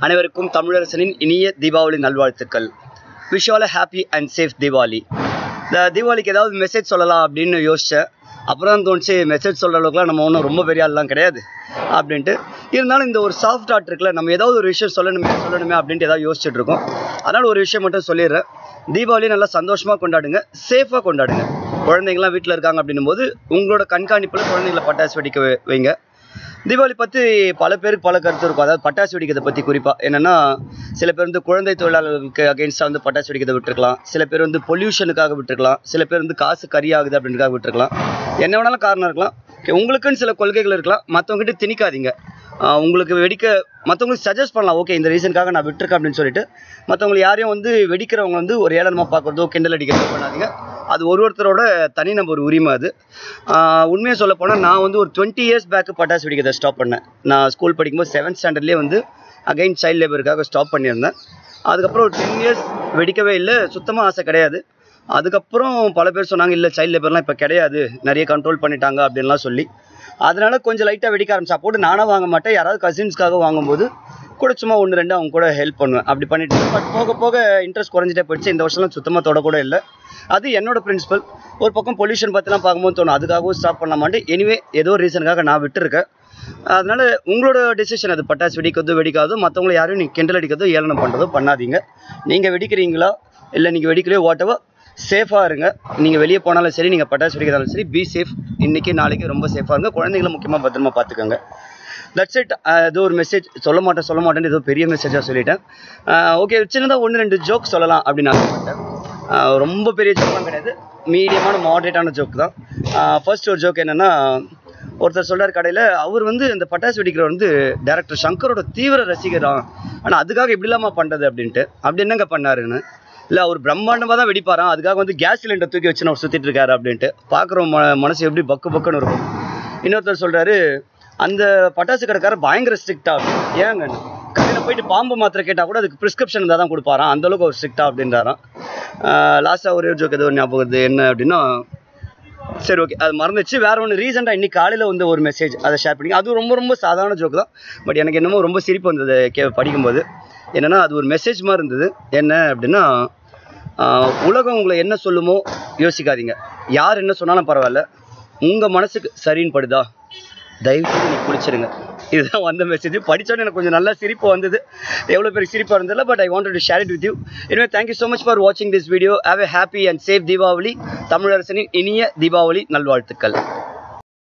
அனைவருக்கும் தமிழரசனின் இனிய தீபாவளி நல்வாழ்த்துக்கள் wish all happy and safe Deepavali இந்த தீபாவளிக்கு ஏதாவது மெசேஜ் சொல்லலாம் அப்படின்னு யோசித்தேன் அப்புறம் தான் தோணுச்சு மெசேஜ் சொல்கிற அளவுக்குலாம் நம்ம ஒன்றும் ரொம்ப பெரிய ஆள்லாம் கிடையாது அப்படின்ட்டு இருந்தாலும் இந்த ஒரு சாஃப்ட் ஆர்ட் இருக்குல்ல நம்ம ஏதாவது ஒரு விஷயம் சொல்லணுமே சொல்லணுமே அப்படின்ட்டு ஏதாவது யோசிச்சுட்டு இருக்கோம் அதனால் ஒரு விஷயம் மட்டும் சொல்லிடுறேன் தீபாவளி நல்லா சந்தோஷமாக கொண்டாடுங்க சேஃபாக கொண்டாடுங்க குழந்தைங்களாம் வீட்டில் இருக்காங்க அப்படின்னும் போது உங்களோட கண்காணிப்பில் குழந்தைங்கள பட்டாசு வெடிக்க வை- வைங்க தீபாவளி பற்றி பல பேருக்கு பல கருத்து இருக்கும் அதாவது பட்டாசு வெடிக்கிறத பற்றி குறிப்பாக என்னென்னா சில பேர் வந்து குழந்தை தொழிலாளர்களுக்கு அகேன்ஸ்டாக வந்து பட்டாசு வெடிக்கிறத விட்டுருக்கலாம் சில பேர் வந்து பொல்யூஷனுக்காக விட்டுருக்கலாம் சில பேர் வந்து காசு கரியாகுது அப்படின்றதுக்காக விட்டுருக்கலாம் என்ன வேணாலும் காரணம் இருக்கலாம் Okay, உங்களுக்குன்னு சில கொள்கைகள் இருக்கலாம் மற்றவங்ககிட்ட திணிக்காதீங்க ஆஹ் உங்களுக்கு வெடிக்க மற்றவங்களுக்கு சஜஸ்ட் பண்ணலாம் ஓகே இந்த ரீசனுக்காக நான் விட்டுருக்கேன் அப்படின்னு சொல்லிட்டு மற்றவங்களை யாரையும் வந்து வெடிக்கிறவங்க வந்து ஒரு ஏளனமாக பார்க்குறதோ கிண்டல் அடிக்கிறதோ பண்ணாதீங்க அது ஒரு ஒருத்தரோட தனி நம்பர் உரிமை அது உண்மையாக சொல்ல போனால் நான் வந்து ஒரு டுவெண்ட்டி இயர்ஸ் பேக்கு பட்டாசு வெடிக்கிறத ஸ்டாப் பண்ணேன் நான் ஸ்கூல் படிக்கும்போது செவன்த் ஸ்டாண்டர்ட்லேயே வந்து அகைன் சைல்ட் லேபருக்காக ஸ்டாப் பண்ணியிருந்தேன் அதுக்கப்புறம் ஒரு டென் இயர்ஸ் வெடிக்கவே இல்லை சுத்தமாக ஆசை கிடையாது அதுக்கப்புறம் பல பேர் சொன்னாங்க இல்லை சைல்ட் லேபர்லாம் இப்போ கிடையாது நிறைய கண்ட்ரோல் பண்ணிட்டாங்க அப்படின்லாம் சொல்லி அதனால கொஞ்சம் லைட்டாக வெடிக்க ஆரம்பிச்சா போட்டு நானாக வாங்க மாட்டேன் யாராவது கசின்ஸ்க்காக வாங்கும்போது கூட சும்மா ஒன்று ரெண்டு அவங்க கூட ஹெல்ப் பண்ணுவேன் அப்படி பண்ணிட்டு பட் போக போக இன்ட்ரெஸ்ட் குறைஞ்சிட்டே போயிடுச்சு இந்த வருஷம்லாம் சுத்தமாக தொடக்கூட இல்லை அது என்னோட பிரின்சிபல் ஒரு பக்கம் பொல்யூஷன் பற்றிலாம் பார்க்கும்போது தோணும் அதுக்காகவும் ஸ்டாப் பண்ணலாமான்ட்டு எனிவே ஏதோ ஒரு ரீசனுக்காக நான் விட்டுருக்கேன் அதனால உங்களோட டெசிஷன் அது பட்டாசு வெடிக்கிறதோ வெடிக்காதோ மற்றவங்களை யாரையும் நீங்கள் கிண்டல் அடிக்கிறதோ ஏளனம் பண்ணுறதோ பண்ணாதீங்க நீங்கள் வெடிக்கிறீங்களா இல்லை நீங்கள் வெடிக்கலையோ வாட் சேஃபாக இருங்க நீங்கள் வெளியே போனாலும் சரி நீங்கள் பட்டாசு வெடிக்கிறதாலும் சரி பி சேஃப் இன்றைக்கி நாளைக்கு ரொம்ப சேஃபாக இருங்க குழந்தைங்கள முக்கியமாக பத்திரமா பார்த்துக்கோங்க தட்ஸ் இட் ஏதோ ஒரு மெசேஜ் சொல்ல மாட்டேன் சொல்ல மாட்டேன்னு ஏதோ பெரிய மெசேஜாக சொல்லிட்டேன் ஓகே சின்னதாக ஒன்று ரெண்டு ஜோக் சொல்லலாம் அப்படின்னு ஆசைப்பட்டேன் ஆஹ் ரொம்ப பெரிய ஜோக்லாம் கிடையாது மீடியமான மாடரேட்டான ஜோக் தான் ஃபர்ஸ்ட் ஒரு ஜோக் என்னென்னா ஒருத்தர் சொல்றாரு கடையில் அவர் வந்து இந்த பட்டாசு வெடிக்கிறவர் வந்து டேரக்டர் சங்கரோட தீவிர ரசிகரான் ஆனால் அதுக்காக இப்படி இல்லாமல் பண்ணுறது அப்படின்ட்டு அப்படி என்னங்க பண்ணாருன்னு இல்லை அவர் பிரம்மாண்டமாக தான் வெடிப்பாராம் அதுக்காக வந்து கேஸ் சிலிண்டர் தூக்கி வச்சு அவர் சுற்றிட்டு இருக்காரு அப்படின்ட்டு பார்க்குற ம மனசு எப்படி பக்கு பக்குன்னு இருக்கும் இன்னொருத்தர் சொல்கிறாரு அந்த பட்டாசு கடைக்காரர் பயங்கர ஸ்ட்ரிக்டா ஏங்க கடையில் போயிட்டு பாம்பு மாத்திரை கேட்டால் கூட அதுக்கு ப்ரிஸ்கிரிப்ஷன் இருந்தால் தான் கொடுப்பாராம் அந்த அளவுக்கு அவர் ஸ்ட்ரிக்டா அப்படின்றாராம் லாஸ்ட்டாக ஒரே ஒரு ஜோக் ஏதோ ஞாபகம் வருது என்ன அப்படின்னா சரி ஓகே அது மறந்துச்சு வேற ஒன்று ரீசெண்டாக இன்னைக்கு காலையில் வந்து ஒரு மெசேஜ் அதை ஷேர் பண்ணி அது ரொம்ப ரொம்ப சாதாரண ஜோக் தான் பட் எனக்கு என்னமோ ரொம்ப சிரிப்பு வந்தது கே படிக்கும்போது என்னன்னா அது ஒரு மெசேஜ் மாதிரி இருந்தது என்ன அப்படின்னா ஆஹ், உலகம் உங்களை என்ன சொல்லுமோ யோசிக்காதீங்க யார் என்ன சொன்னாலும் பரவாயில்ல உங்கள் மனசுக்கு சரின்னு படுதா தயவு செய்து நீ குடிச்சிருங்க இதுதான் வந்த மெசேஜ் படித்தோன்னே எனக்கு கொஞ்சம் நல்லா சிரிப்பு வந்தது எவ்வளோ பேர் சிரிப்பாக இருந்ததில்ல but I wanted to share it with you எனவே தேங்க்யூ ஸோ மச் ஃபார் வாட்சிங் this video have a happy and safe Deepavali தமிழரசனின் இனிய தீபாவளி நல்வாழ்த்துக்கள்